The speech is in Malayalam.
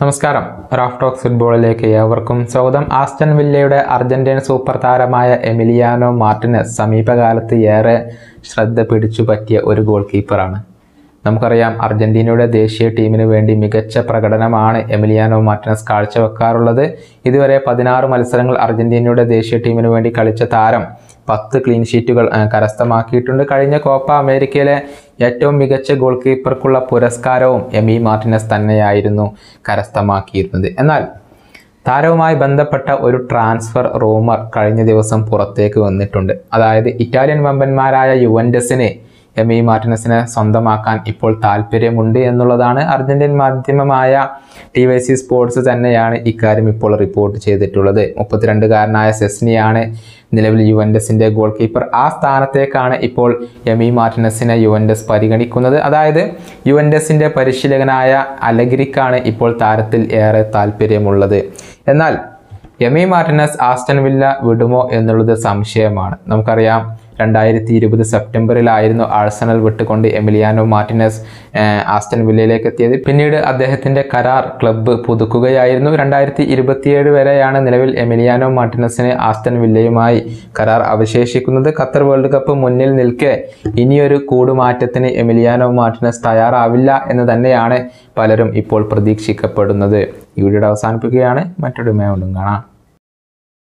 നമസ്കാരം റാഫ് ടോക്സ് ഫുട്ബോളിലേക്ക് ഏവർക്കും സ്വാഗതം ആസ്റ്റൺ വില്ലയുടെ അർജന്റീൻ സൂപ്പർ താരമായ എമിലിയാനോ മാർട്ടിനസ് സമീപകാലത്ത് ഏറെ ശ്രദ്ധ പിടിച്ചു പറ്റിയ ഒരു ഗോൾ കീപ്പറാണ് നമുക്കറിയാം അർജന്റീനയുടെ ദേശീയ ടീമിന് വേണ്ടി മികച്ച പ്രകടനമാണ് എമിലിയാനോ മാർട്ടിനസ് കാഴ്ചവെക്കാറുള്ളത് ഇതുവരെ പതിനാറ് മത്സരങ്ങൾ അർജന്റീനയുടെ ദേശീയ ടീമിന് വേണ്ടി കളിച്ച താരം പത്ത് ക്ലീൻ ഷീറ്റുകൾ ആ, കരസ്ഥമാക്കിയിട്ടുണ്ട് കഴിഞ്ഞ കോപ്പ അമേരിക്കയിലെ ഏറ്റവും മികച്ച ഗോൾ കീപ്പർക്കുള്ള പുരസ്കാരവും എമി മാർട്ടിനസ് തന്നെയായിരുന്നു കരസ്ഥമാക്കിയിരുന്നത് എന്നാൽ താരവുമായി ബന്ധപ്പെട്ട ഒരു ട്രാൻസ്ഫർ റൂമർ കഴിഞ്ഞ ദിവസം പുറത്തേക്ക് വന്നിട്ടുണ്ട് അതായത് ഇറ്റാലിയൻ വമ്പന്മാരായ യുവൻഡസിന് എമി മാർട്ടിനസിനെ സ്വന്തമാക്കാൻ ഇപ്പോൾ താല്പര്യമുണ്ട് എന്നുള്ളതാണ് അർജന്റീൻ മാധ്യമമായ ടി വൈ സി സ്പോർട്സ് തന്നെയാണ് ഇക്കാര്യം ഇപ്പോൾ റിപ്പോർട്ട് ചെയ്തിട്ടുള്ളത് മുപ്പത്തിരണ്ടുകാരനായ സെസ്നിയാണ് നിലവിൽ യുവൻഡസിന്റെ ഗോൾ കീപ്പർ ആ സ്ഥാനത്തേക്കാണ് ഇപ്പോൾ എമി മാർട്ടിനസിനെ യുവൻഡസ് പരിഗണിക്കുന്നത് അതായത് യുവൻഡസിന്റെ പരിശീലകനായ അലഗ്രിക്കാണ് ഇപ്പോൾ താരത്തിൽ ഏറെ താല്പര്യമുള്ളത് എന്നാൽ എമി മാർട്ടിനസ് ആസ്റ്റൺ വില്ല വിടുമോ എന്നുള്ളത് സംശയമാണ് നമുക്കറിയാം രണ്ടായിരത്തി ഇരുപത് സെപ്റ്റംബറിലായിരുന്നു ആഴ്സണൽ വിട്ടുകൊണ്ട് എമിലിയാനോ മാർട്ടിനസ് ഏഹ്, ആസ്റ്റൺ വില്ലയിലേക്ക് എത്തിയത് പിന്നീട് അദ്ദേഹത്തിന്റെ കരാർ ക്ലബ്ബ് പുതുക്കുകയായിരുന്നു രണ്ടായിരത്തി ഇരുപത്തിയേഴ് വരെയാണ് നിലവിൽ എമിലിയാനോ മാർട്ടിനസിന് ആസ്റ്റൺ വില്ലയുമായി കരാർ അവശേഷിക്കുന്നത് ഖത്തർ വേൾഡ് കപ്പ് മുന്നിൽ നിൽക്കെ ഇനിയൊരു കൂടുമാറ്റത്തിന് എമിലിയാനോ മാർട്ടിനസ് തയ്യാറാവില്ല എന്ന് തന്നെയാണ് പലരും ഇപ്പോൾ പ്രതീക്ഷിക്കപ്പെടുന്നത് ഈ വീഡിയോ അവസാനിപ്പിക്കുകയാണ് മറ്റൊരു മേണ്ടും കാണാം